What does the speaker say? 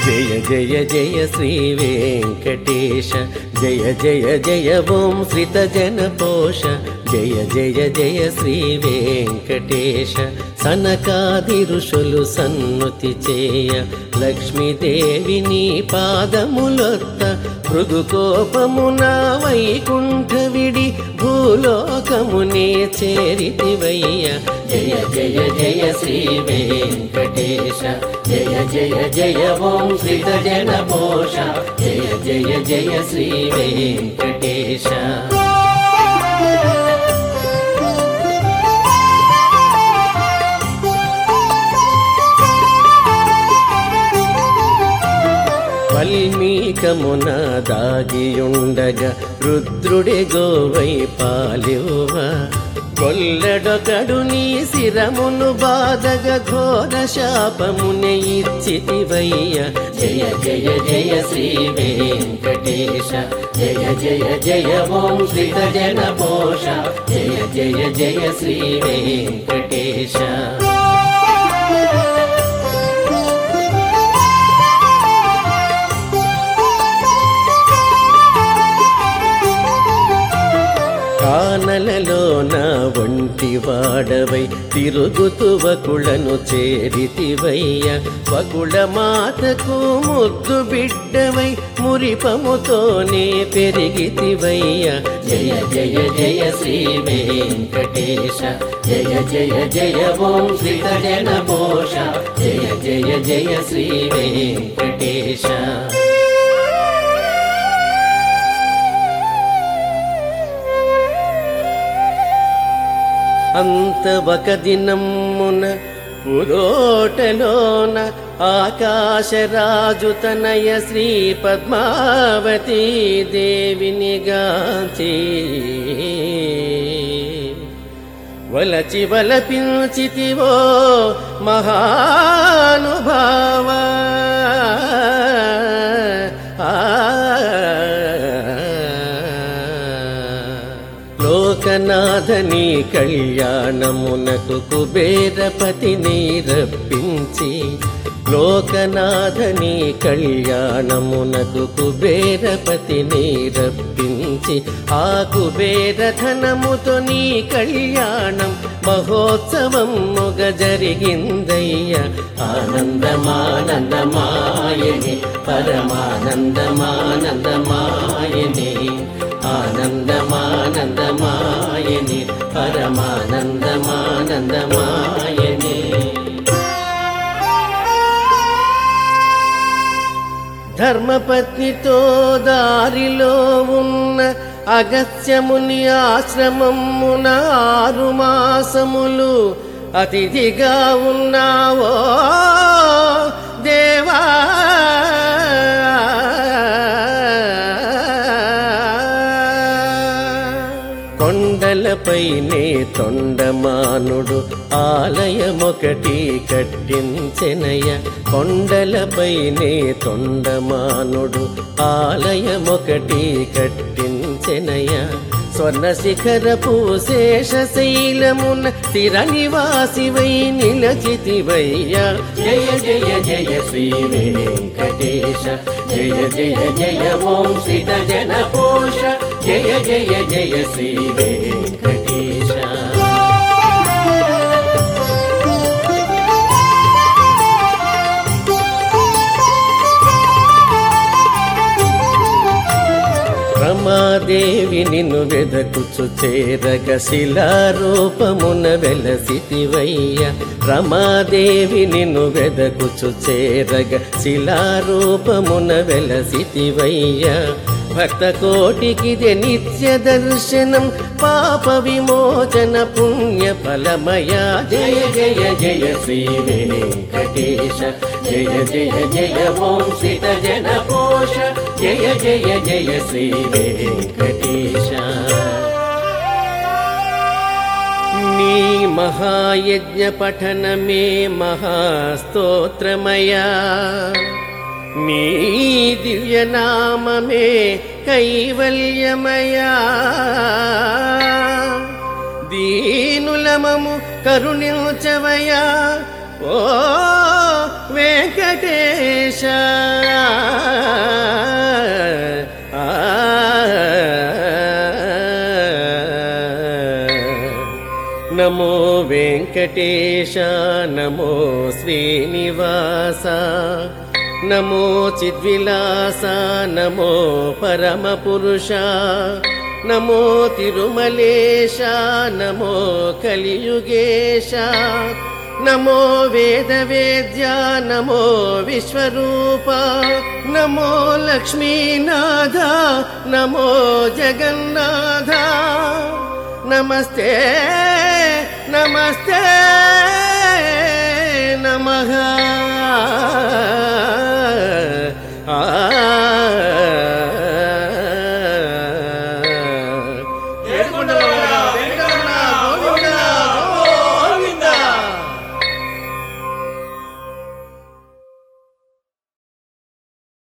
జయ జయ జయ శ్రీ వెంకటేశ జయ జయ జయ ఓం శ్రిత జన పోష జయ జయ జయ శ్రీ వెంకటేశ సనకాది ఋషులు సన్నుతి చేయ లక్ష్మీదేవిని పాదములొత్త భృగుకోపమున వైకుంఠ విడి భూలోకమునే చేరితివయ్య జయ జయ జయ శ్రీ వెంకటేశ జయ జయ జయ ఓం శ్రీత జన పోష జయ జయ జయ శ్రీ వెంకటేశ వల్మీకమున దాగియుండగా రుద్రుడి గోవై పాలివ కొల్లడొకడు నీ శిరమును బాధగ ఘోర శాపమునే ఇచ్చితివయ్య జయ జయ జయ శ్రీ వెంకటేశ జయ జయ జయ ఓం శ్రీత జన పోష జయ జయ జయ శ్రీ వెంకటేశ కానలలోన ఒంటి వాడవై తిరుగుతు వకుళను చేరితివయ్య వకుళ మాతకు ముద్దు బిడ్డవై మురిపముతోనే పెరిగితివయ్య జయ జయ జయ శ్రీ వెంకటేశ జయ జయ జయ ఓం శ్రీత జన పోష జయ జయ జయ శ్రీ వెంకటేశ అంత ఒక దినమ్మున పురోటలోన ఆకాశరాజు తనయ శ్రీ పద్మావతీ దేవిని గాంచి వలచి వలపించితివో మహానుభావ లోకనాథని కళ్యాణమునకు కుబేరపతిని రప్పించి లోకనాథని కళ్యాణమునకు కుబేరపతిని రప్పించి ఆ కుబేరధనముతో నీ కళ్యాణం మహోత్సవముగ జరిగిందయ్య ఆనందమానందమాయని పరమానందమానందమాయని ఆనందమానందమాయని పరమానందమానందమాయని ధర్మపత్నితో దారిలో ఉన్న అగత్యముని ఆశ్రమమున ఆరు మాసములు అతిథిగా ఉన్నావో దేవా కొండలపైనే తొండమానుడు ఆలయమొకటి కట్టించెనయ కొండలపైనే తొండమానుడు ఆలయమొకటి కట్టించెనయ స్వర్ణ శిఖరపు శేషశైలమున స్థిర నివాసివై నిలచితివయ్యా జయ జయ జయ శ్రీ వెంకటేశ జయ జయ జయ ఓం శ్రీత జన పోష జయ జయ జయ శ్రీ వెంకటేశ రమాదేవి నిన్ను వెదకుచు చేరగ శిలారూపమున వెలసితివయ్య రమాదేవి నిన్ను వెదకుచు చేరగ శిలారూపమున వెలసితివయ్య భక్త కోటికిదే నిత్య దర్శనం పాప విమోచన పుణ్య ఫలమయ జయ జయ జయ శ్రీ వెంకటేశ జయ జయ జయ ఓం శ్రీత జన పోష జయ జయ జయ శ్రీ వెంకటేశ నీ మహాయజ్ఞ పఠనమే మహాస్తోత్రమయా నీ దివ్యనామమే కైవల్యమయా దీనులమము కరుణించవయా ఓ వెంకటేశ వెంకటేశ నమో శ్రీనివాస నమో చిద్విలాస నమో పరమపురుష నమో తిరుమలేశ నమో కలియుగేశ నమో వేద వేద్య నమో విశ్వరూప నమో లక్ష్మీనాథ నమో జగన్నాథ నమస్తే నమస్తే నమః ఆ ఏడుకొండల